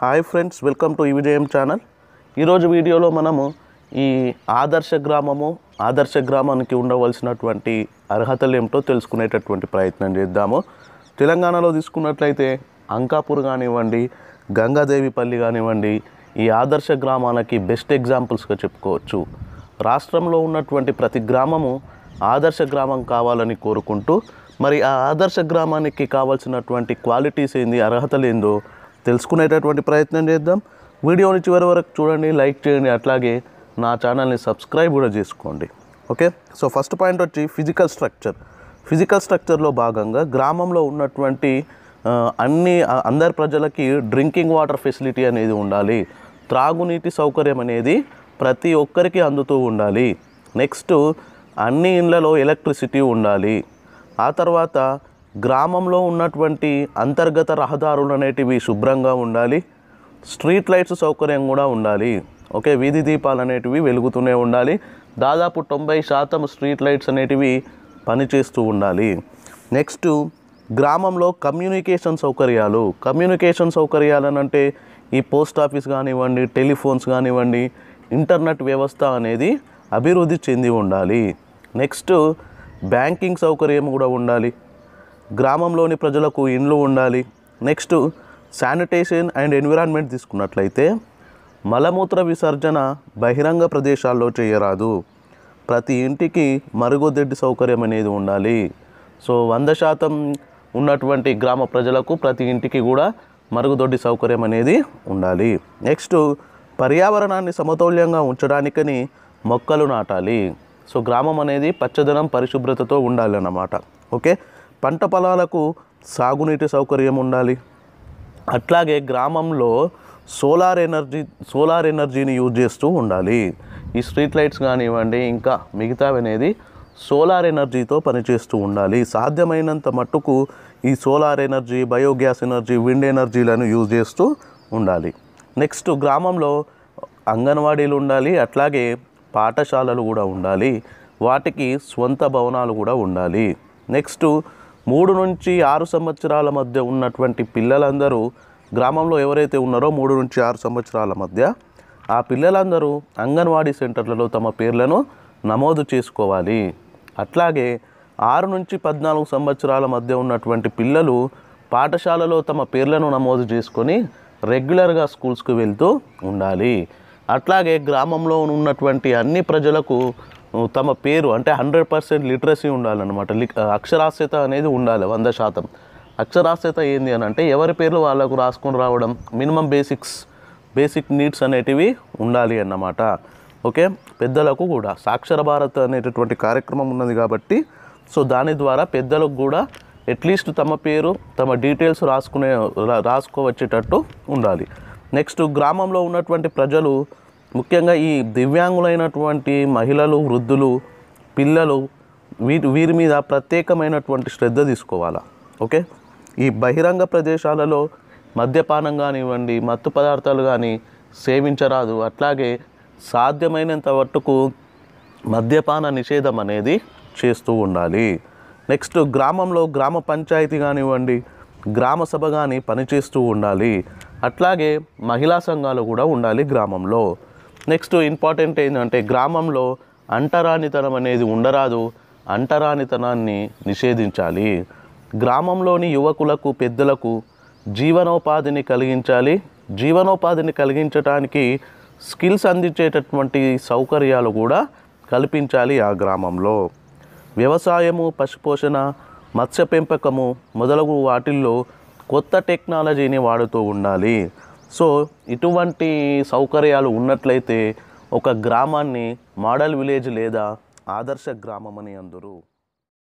hi friends welcome to Vijayam channel ఈరోజు వీడియోలో మనము ఈ ఆదర్శ గ్రామము ఆదర్శ గ్రామానికి ఉండవలసినటువంటి అర్హతలు ఏమిటో తెలుసుకునేటటువంటి ప్రయత్నం చేద్దాము తెలంగాణలో తీసుకున్నట్లయితే అంకాపూర్ కానివ్వండి గంగాదేవిపల్లి కానివ్వండి ఈ ఆదర్శ గ్రామాలకి బెస్ట్ ఎగ్జాంపుల్స్గా చెప్పుకోవచ్చు రాష్ట్రంలో ఉన్నటువంటి ప్రతి గ్రామము ఆదర్శ గ్రామం కావాలని కోరుకుంటూ మరి ఆ ఆదర్శ గ్రామానికి కావాల్సినటువంటి క్వాలిటీస్ ఏంది అర్హతలు ఏందో తెలుసుకునేటటువంటి ప్రయత్నం చేద్దాం వీడియోని చివరి వరకు చూడండి లైక్ చేయండి అట్లాగే నా ఛానల్ని సబ్స్క్రైబ్ కూడా చేసుకోండి ఓకే సో ఫస్ట్ పాయింట్ వచ్చి ఫిజికల్ స్ట్రక్చర్ ఫిజికల్ స్ట్రక్చర్లో భాగంగా గ్రామంలో ఉన్నటువంటి ఆ, అన్ని ఆ, అందరి ప్రజలకి డ్రింకింగ్ వాటర్ ఫెసిలిటీ అనేది ఉండాలి త్రాగునీటి సౌకర్యం అనేది ప్రతి ఒక్కరికి అందుతూ ఉండాలి నెక్స్ట్ అన్ని ఇండ్లలో ఎలక్ట్రిసిటీ ఉండాలి ఆ తర్వాత గ్రామంలో ఉన్నటువంటి అంతర్గత రహదారులు అనేటివి శుభ్రంగా ఉండాలి స్ట్రీట్ లైట్స్ సౌకర్యం కూడా ఉండాలి ఓకే వీధి దీపాలు అనేటివి వెలుగుతూనే ఉండాలి దాదాపు తొంభై శాతం స్ట్రీట్ లైట్స్ అనేటివి పనిచేస్తూ ఉండాలి నెక్స్ట్ గ్రామంలో కమ్యూనికేషన్ సౌకర్యాలు కమ్యూనికేషన్ సౌకర్యాలు అని అంటే ఈ పోస్ట్ ఆఫీస్ కానివ్వండి టెలిఫోన్స్ కానివ్వండి ఇంటర్నెట్ వ్యవస్థ అనేది అభివృద్ధి చెంది ఉండాలి నెక్స్ట్ బ్యాంకింగ్ సౌకర్యం కూడా ఉండాలి గ్రామంలోని ప్రజలకు ఇండ్లు ఉండాలి నెక్స్ట్ శానిటేషన్ అండ్ ఎన్విరాన్మెంట్ తీసుకున్నట్లయితే మలమూత్ర విసర్జన బహిరంగ ప్రదేశాల్లో చేయరాదు ప్రతి ఇంటికి మరుగుదొడ్డి సౌకర్యం అనేది ఉండాలి సో వంద శాతం ఉన్నటువంటి గ్రామ ప్రజలకు ప్రతి ఇంటికి కూడా మరుగుదొడ్డి సౌకర్యం అనేది ఉండాలి నెక్స్ట్ పర్యావరణాన్ని సమతౌల్యంగా ఉంచడానికని మొక్కలు నాటాలి సో గ్రామం అనేది పచ్చదనం పరిశుభ్రతతో ఉండాలి అన్నమాట ఓకే పంట పొలాలకు సాగునీటి సౌకర్యం ఉండాలి అట్లాగే గ్రామంలో సోలార్ ఎనర్జీ సోలార్ ఎనర్జీని యూజ్ చేస్తూ ఉండాలి ఈ స్ట్రీట్ లైట్స్ కానివ్వండి ఇంకా మిగతావి అనేది సోలార్ ఎనర్జీతో పనిచేస్తూ ఉండాలి సాధ్యమైనంత మట్టుకు ఈ solar energy biogas energy wind ఎనర్జీలను యూజ్ చేస్తూ ఉండాలి నెక్స్ట్ గ్రామంలో అంగన్వాడీలు ఉండాలి అట్లాగే పాఠశాలలు కూడా ఉండాలి వాటికి స్వంత భవనాలు కూడా ఉండాలి నెక్స్ట్ మూడు నుంచి ఆరు సంవత్సరాల మధ్య ఉన్నటువంటి పిల్లలందరూ గ్రామంలో ఎవరైతే ఉన్నారో మూడు నుంచి ఆరు సంవత్సరాల మధ్య ఆ పిల్లలందరూ అంగన్వాడీ సెంటర్లలో తమ పేర్లను నమోదు చేసుకోవాలి అట్లాగే ఆరు నుంచి పద్నాలుగు సంవత్సరాల మధ్య ఉన్నటువంటి పిల్లలు పాఠశాలలో తమ పేర్లను నమోదు చేసుకొని రెగ్యులర్గా స్కూల్స్కి వెళ్తూ ఉండాలి అట్లాగే గ్రామంలో ఉన్నటువంటి అన్ని ప్రజలకు ఉ, తమ పేరు అంటే హండ్రెడ్ పర్సెంట్ లిటరసీ ఉండాలన్నమాట లి అక్షరాస్యత అనేది ఉండాలి వంద శాతం అక్షరాస్యత ఏంది అని అంటే ఎవరి పేర్లు వాళ్ళకు రాసుకొని రావడం మినిమం బేసిక్స్ బేసిక్ నీడ్స్ అనేటివి ఉండాలి అన్నమాట ఓకే పెద్దలకు కూడా సాక్షర భారత్ అనేటటువంటి కార్యక్రమం ఉన్నది కాబట్టి సో దాని ద్వారా పెద్దలకు కూడా అట్లీస్ట్ తమ పేరు తమ డీటెయిల్స్ రాసుకునే రా- రాసుకోవచ్చేటట్టు ఉండాలి నెక్స్ట్ గ్రామంలో ఉన్నటువంటి ప్రజలు ముఖ్యంగా ఈ దివ్యాంగులైనటువంటి మహిళలు వృద్ధులు పిల్లలు వీటి వీరి మీద ప్రత్యేకమైనటువంటి శ్రద్ధ తీసుకోవాలా ఓకే ఈ బహిరంగ ప్రదేశాలలో మద్యపానం కానివ్వండి మత్తు పదార్థాలు కానీ సేవించరాదు అట్లాగే సాధ్యమైనంత మట్టుకు మద్యపాన నిషేధం అనేది చేస్తూ ఉండాలి నెక్స్ట్ గ్రామంలో గ్రామ పంచాయతీ కానివ్వండి గ్రామ సభ కానీ పనిచేస్తూ ఉండాలి అట్లాగే మహిళా సంఘాలు కూడా ఉండాలి గ్రామంలో నెక్స్ట్ ఇంపార్టెంట్ ఏంటంటే గ్రామంలో అంటరానితనం అనేది ఉండరాదు అంటరానితనాన్ని నిషేధించాలి గ్రామంలోని యువకులకు పెద్దలకు జీవనోపాధిని కలిగించాలి జీవనోపాధిని కలిగించడానికి స్కిల్స్ అందించేటటువంటి సౌకర్యాలు కూడా కల్పించాలి ఆ గ్రామంలో వ్యవసాయము పశుపోషణ మత్స్య పెంపకము మొదలగు వాటిల్లో కొత్త టెక్నాలజీని వాడుతూ ఉండాలి సో ఇటువంటి సౌకర్యాలు ఉన్నట్లయితే ఒక గ్రామాన్ని మోడల్ విలేజ్ లేదా ఆదర్శ గ్రామం అని అందరూ